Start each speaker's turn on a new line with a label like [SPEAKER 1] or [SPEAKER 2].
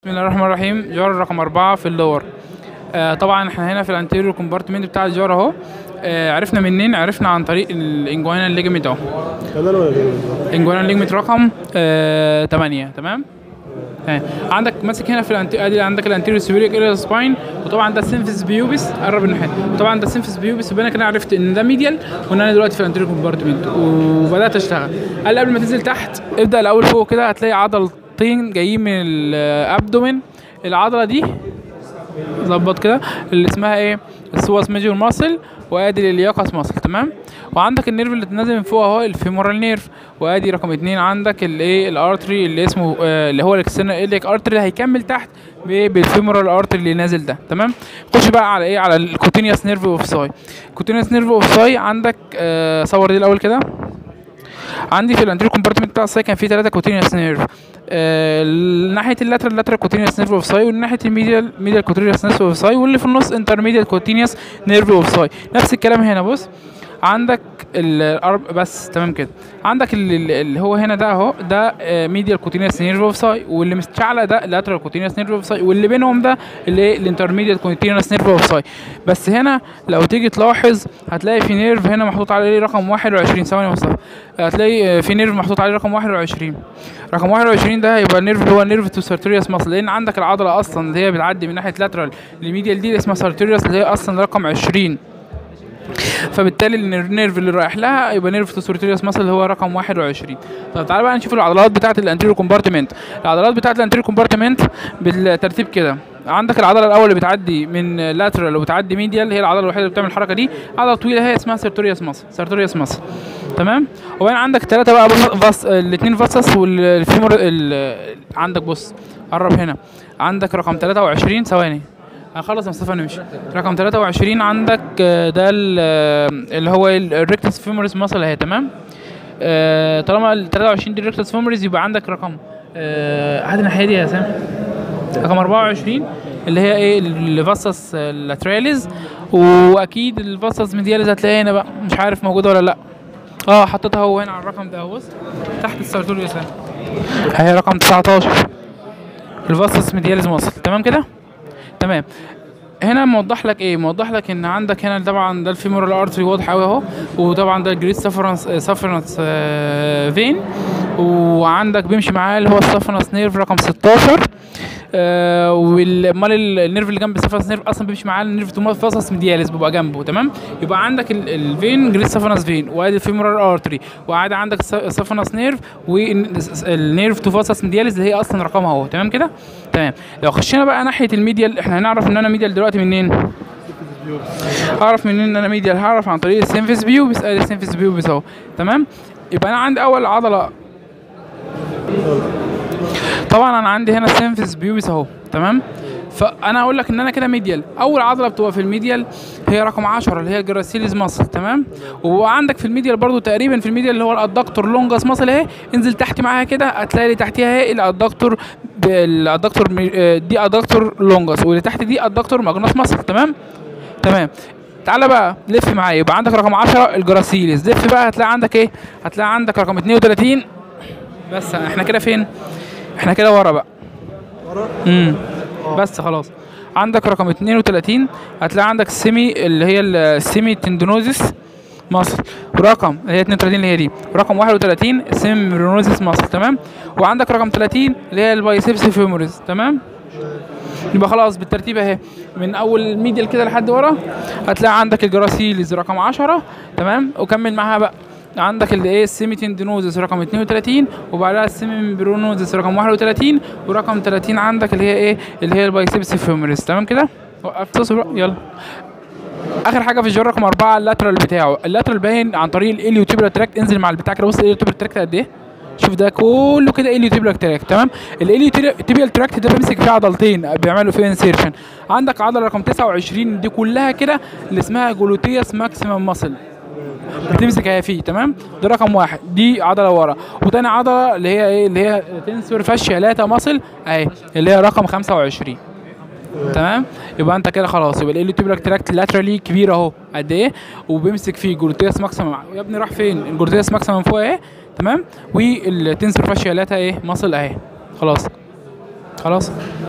[SPEAKER 1] بسم الله الرحمن الرحيم جار رقم أربعة في اللور آه طبعا احنا هنا في الانتيريور كومبارتمنت بتاع الجار اهو آه عرفنا منين عرفنا عن طريق الانجوانا ليجمنت اهو
[SPEAKER 2] كمان ولا كمان؟
[SPEAKER 1] انجوانا ليجمنت رقم آه 8 تمام آه. عندك ماسك هنا في الانتي ادي عندك الانتيريور سوبيريور اريا سباين وطبعا ده السينفيس بيوبس قرب الناحيه وطبعا ده السينفيس بيوبس يبقى انا كده عرفت ان ده ميديال وان انا دلوقتي في الانتيريور كومبارتمنت وبدات اشتغل قال قبل ما تنزل تحت ابدا الاول فوق كده هتلاقي عضلتين جايين من الابدومين العضله دي ظبط كده اللي اسمها ايه السواس ميجور ماسل وادي الياقس ماسل تمام وعندك النيرف اللي نازل من فوق اهو الفيمورال نيرف وادي رقم اتنين عندك الايه الارتري اللي اسمه آه اللي هو الاكسترنال اليك ارتري هيكمل تحت بايه بالفيمورال ارتري اللي نازل ده تمام خش بقى على ايه على الكوتينيوس نيرف اوف ساي الكوتينيوس نيرف اوف ساي عندك آه صور دي الاول كده عندي في الانتيريور كومبارتمنت بتاع الساي كان في ثلاثه كوتينيوس نيرف آه ناحيه اللاترال اللاترال كوتينيوس نيرف اوف ساي وناحيه الميديال ميديال كوتينيوس نيرف اوف ساي واللي في النص انترميديال كوتينيوس نيرف اوف ساي نفس الكلام هنا بص عندك الارب بس تمام كده عندك اللي هو هنا ده اهو ده ميديال كوتينيوس نيرف اوف ساي واللي مستعلى ده لاترال كوتينيوس نيرف اوف ساي واللي بينهم ده اللي ايه الانترميديال كوتينيوس نيرف اوف ساي بس هنا لو تيجي تلاحظ هتلاقي في نيرف هنا محطوط عليه رقم 21 ثواني مصطفى هتلاقي في نيرف محطوط عليه رقم 21 رقم 21 ده هيبقى النيرف اللي هو نيرف تو سارتوريوس ماسل لان عندك العضله اصلا اللي هي بتعدي من ناحيه لاترال للميديال دي اللي اسمها سارتوريوس اللي هي اصلا رقم 20 فبالتالي النيرف اللي رايح لها يبقى نيرف توسورتيريوس ماسل اللي هو رقم 21 طب تعالى بقى نشوف العضلات بتاعه الانتيريور كومبارتمنت العضلات بتاعه الانتيريور كومبارتمنت بالترتيب كده عندك العضله الاول اللي بتعدي من لاترال وبتعدي ميديال هي العضله الوحيده اللي بتعمل الحركه دي عضله طويله هي اسمها سيرتوريوس ماسل سيرتوريوس ماسل تمام وبعدين عندك ثلاثه بقى فاس الاثنين فاسس والفيمور عندك بص قرب هنا عندك رقم 23 ثواني هنخلص مصطفى نمشي رقم 23 عندك ده اللي هو الريكتس فيموريس ماسل اهي تمام آه طالما ال 23 دي الريكتس فيموريس يبقى عندك رقم آه هات الناحيه دي يا سامي رقم 24 اللي هي ايه الفاسس لاتراليز واكيد الفاسس ميدياليز هتلاقيها هنا بقى مش عارف موجوده ولا لا اه حطيتها هو هنا على الرقم ده بص تحت السارتوريوس اهي رقم 19 الفاسس ميدياليز ماسل تمام كده تمام هنا موضح لك ايه موضح لك ان عندك هنا طبعا ده الفيمورال ارتري واضح قوي اهو وطبعا ده الجريد سفرنس سفرنس فين وعندك بيمشي معاه اللي هو السفرنس نيرف رقم 16 آه والمال النيرف اللي جنب السفرنس نيرف اصلا بيمشي معاه النيرف تو فاسس ميدياليس بيبقى جنبه تمام يبقى عندك الفين جريد سفرنس فين وادي الفيمورال ارتري وعادي عندك السفرنس نيرف والنيرف تو فاسس ميدياليس اللي هي اصلا رقمها اهو تمام كده تمام لو خشينا بقى ناحيه الميديال احنا هنعرف ان انا ميديال دلوقتي منين اعرف منين ان انا ميديال هعرف عن طريق السينفيس بيوبس ادي السينفيس بيوبس اهو تمام يبقى انا عندي اول عضله طبعا انا عندي هنا السينفيس بيوبس اهو تمام فانا اقول لك ان انا كده ميديال اول عضله بتبقى في الميديال هي رقم 10 اللي هي الجراسيليز ماسل تمام وعندك في الميديال برضو تقريبا في الميديال اللي هو الادكتور لونجاس ماسل اهي انزل تحت معاها كده هتلاقي اللي تحتيها اهي الادكتور الادكتور دي ادكتور لونجاس واللي تحت دي ادكتور ماجنوس ماسل تمام تمام تعالى بقى لف معايا يبقى عندك رقم 10 الجراسيليز لف بقى هتلاقي عندك ايه هتلاقي عندك رقم 32 بس احنا كده فين احنا كده ورا بقى
[SPEAKER 2] ورا؟
[SPEAKER 1] امم بس خلاص عندك رقم 32 هتلاقي عندك السيمي اللي هي السيمي تندونوزيس مصر ورقم اللي هي 32 اللي هي دي ورقم 31 السيمي ميرونوزيس مصر تمام وعندك رقم 30 اللي هي البايسبس فيموريز تمام يبقى خلاص بالترتيب اهي من اول الميديال كده لحد ورا هتلاقي عندك الجراسيلز رقم 10 تمام وكمل معاها بقى عندك اللي ايه السيميتندينوزس رقم 32 وبعدها السيمبرونوزس رقم 31 ورقم 30 عندك اللي هي ايه اللي هي البايسبس فيموريس تمام كده وقفت تصبر يلا اخر حاجه في الجار رقم 4 اللاترال بتاعه اللاترال باين عن طريق الاليوتيبرال تراكت انزل مع البتاع كده بص الاليوتيبرال تراكت قد ايه شوف ده كله كده اليوتيبرال تراكت تمام الاليوتيبرال تراكت ده بيمسك فيه عضلتين بيعملوا فيه انسيرشن عندك عضله رقم 29 دي كلها كده اللي اسمها جلوتيوس ماكسيمم ماسل بتمسك هي فيه تمام ده رقم واحد دي عضله ورا وتاني عضله اللي هي ايه اللي هي تنسور فاشيا لاتا ماسل اهي اللي هي رقم 25 تمام يبقى انت كده خلاص يبقى الاليوتيبرال تراكت لاترالي كبير اهو قد ايه وبيمسك فيه جلوتيوس ماكسيمم يا ابني راح فين الجلوتيوس ماكسيمم فوق اهي تمام والتنسور فاشيا لاتا ايه ماسل اهي خلاص خلاص